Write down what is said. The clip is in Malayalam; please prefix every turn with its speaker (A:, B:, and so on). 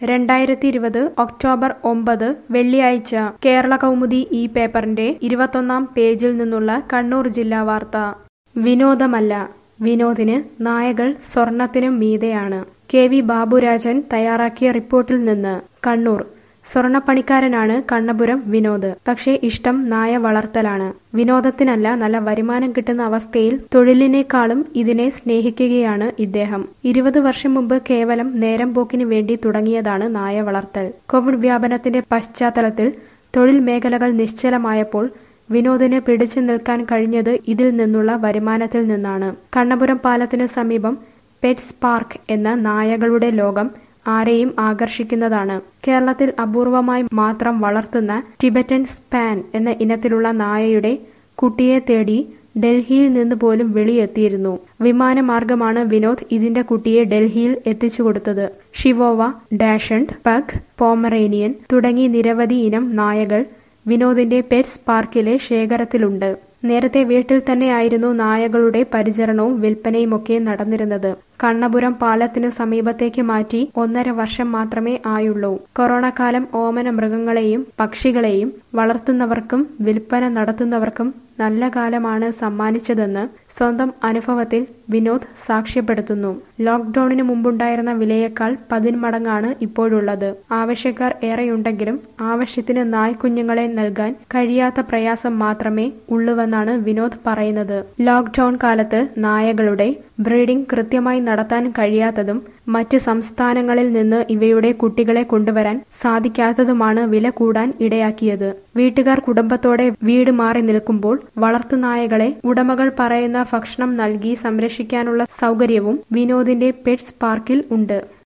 A: രണ്ടായിരത്തി ഇരുപത് ഒക്ടോബർ ഒമ്പത് വെള്ളിയാഴ്ച കേരള കൗമുദി ഈ പേപ്പറിന്റെ ഇരുപത്തൊന്നാം പേജിൽ നിന്നുള്ള കണ്ണൂർ ജില്ലാ വാർത്ത വിനോദമല്ല വിനോദിന് നായകൾ സ്വർണത്തിനും മീതെയാണ് കെ വി ബാബുരാജൻ തയ്യാറാക്കിയ റിപ്പോർട്ടിൽ നിന്ന് കണ്ണൂർ സ്വർണപ്പണിക്കാരനാണ് കണ്ണപുരം വിനോദ് പക്ഷേ ഇഷ്ടം നായ വളർത്തലാണ് വിനോദത്തിനല്ല നല്ല വരുമാനം കിട്ടുന്ന അവസ്ഥയിൽ തൊഴിലിനേക്കാളും ഇതിനെ സ്നേഹിക്കുകയാണ് ഇദ്ദേഹം ഇരുപത് വർഷം മുമ്പ് കേവലം നേരം പോക്കിന് വേണ്ടി തുടങ്ങിയതാണ് നായ വളർത്തൽ കോവിഡ് വ്യാപനത്തിന്റെ പശ്ചാത്തലത്തിൽ തൊഴിൽ മേഖലകൾ നിശ്ചലമായപ്പോൾ വിനോദിന് പിടിച്ചു നിൽക്കാൻ കഴിഞ്ഞത് ഇതിൽ നിന്നുള്ള വരുമാനത്തിൽ നിന്നാണ് കണ്ണപുരം പാലത്തിന് സമീപം പെറ്റ്സ് പാർക്ക് എന്ന നായകളുടെ ലോകം ആരെയും ആകർഷിക്കുന്നതാണ് കേരളത്തിൽ അപൂർവമായി മാത്രം വളർത്തുന്ന ടിബറ്റൻ സ്പാൻ എന്ന ഇനത്തിലുള്ള നായയുടെ കുട്ടിയെ തേടി ഡൽഹിയിൽ നിന്ന് പോലും വെളിയെത്തിയിരുന്നു വിമാനമാർഗമാണ് വിനോദ് ഇതിന്റെ കുട്ടിയെ ഡൽഹിയിൽ എത്തിച്ചു കൊടുത്തത് ഷിവോവ ഡാഷണ്ട് പഗ് പോമറേനിയൻ തുടങ്ങി നിരവധി ഇനം നായകൾ വിനോദിന്റെ പെറ്റ്സ് പാർക്കിലെ ശേഖരത്തിലുണ്ട് നേരത്തെ വീട്ടിൽ തന്നെയായിരുന്നു നായകളുടെ പരിചരണവും വിൽപ്പനയുമൊക്കെ നടന്നിരുന്നത് കണ്ണപുരം പാലത്തിന് സമീപത്തേക്ക് മാറ്റി ഒന്നര വർഷം മാത്രമേ ആയുള്ളൂ കൊറോണ കാലം ഓമന മൃഗങ്ങളെയും പക്ഷികളെയും വളർത്തുന്നവർക്കും വിൽപ്പന നടത്തുന്നവർക്കും നല്ല കാലമാണ് സമ്മാനിച്ചതെന്ന് സ്വന്തം അനുഭവത്തിൽ വിനോദ് സാക്ഷ്യപ്പെടുത്തുന്നു ലോക്ക്ഡൌണിന് മുമ്പുണ്ടായിരുന്ന വിലയേക്കാൾ പതിന്മടങ്ങാണ് ഇപ്പോഴുള്ളത് ആവശ്യക്കാർ ഏറെയുണ്ടെങ്കിലും ആവശ്യത്തിന് നായ്ക്കുഞ്ഞുങ്ങളെ നൽകാൻ കഴിയാത്ത പ്രയാസം മാത്രമേ ഉള്ളുവെന്നാണ് വിനോദ് പറയുന്നത് ലോക്ക്ഡൌൺ കാലത്ത് നായകളുടെ ബ്രീഡിംഗ് കൃത്യമായി നടത്താൻ കഴിയാത്തതും മറ്റ് സംസ്ഥാനങ്ങളിൽ നിന്ന് ഇവയുടെ കുട്ടികളെ കൊണ്ടുവരാൻ സാധിക്കാത്തതുമാണ് വില കൂടാൻ ഇടയാക്കിയത് വീട്ടുകാർ കുടുംബത്തോടെ വീട് മാറി നിൽക്കുമ്പോൾ വളർത്തുനായകളെ ഉടമകൾ പറയുന്ന ഭക്ഷണം നൽകി സംരക്ഷിക്കാനുള്ള സൗകര്യവും വിനോദിന്റെ പെറ്റ്സ് പാർക്കിൽ ഉണ്ട്